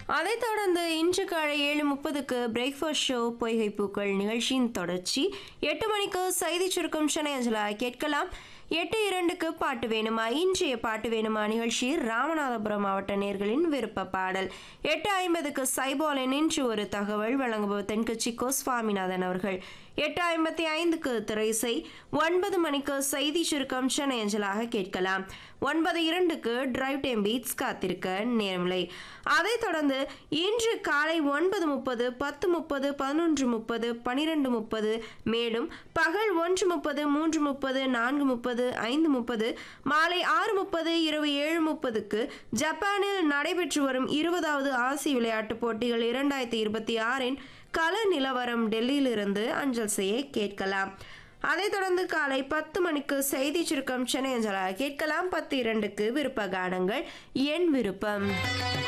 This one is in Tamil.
அதைத் தொடர்ந்து இன்று காலை ஏழு முப்பதுக்கு பிரேக்ஃபாஸ்ட் ஷோ பொய்கை பூக்கள் நிகழ்ச்சியின் தொடர்ச்சி எட்டு மணிக்கு செய்தி சுருக்கம் சென்னை அஞ்சலா கேட்கலாம் எட்டு இரண்டுக்கு பாட்டு வேணுமா இன்றைய பாட்டு வேணுமா நிகழ்ச்சி ராமநாதபுரம் மாவட்ட நேர்களின் விருப்ப பாடல் எட்டு ஐம்பதுக்கு சைபாலின் இன்று ஒரு தகவல் வழங்குபவர் தென்கட்சி கோ சுவாமிநாதன் அவர்கள் எட்டு ஐம்பத்தி ஐந்துக்கு திரைசை ஒன்பது மணிக்கு செய்தி சுருக்கம் சென்னை அஞ்சலாக கேட்கலாம் ஒன்பது இரண்டுக்கு டிரைவ் டைம் பீட்ஸ் காத்திருக்க நேரமில்லை அதைத் தொடர்ந்து இன்று காலை ஒன்பது முப்பது பத்து முப்பது பதினொன்று முப்பது பனிரெண்டு முப்பது மேலும் பகல் ஒன்று முப்பது மூன்று முப்பது நான்கு முப்பது ஐந்து முப்பது மாலை ஆறு முப்பது இரவு ஏழு முப்பதுக்கு ஜப்பானில் நடைபெற்று வரும் இருபதாவது ஆசிய விளையாட்டுப் போட்டிகள் இரண்டாயிரத்தி இருபத்தி ஆறின் கள நிலவரம் டெல்லியிலிருந்து அஞ்சல் செய்ய கேட்கலாம் அதைத் தொடர்ந்து காலை பத்து மணிக்கு செய்தி சுருக்கம் சென்னை அஞ்சலாக கேட்கலாம் பத்து இரண்டுக்கு விருப்ப கானங்கள் என் விருப்பம்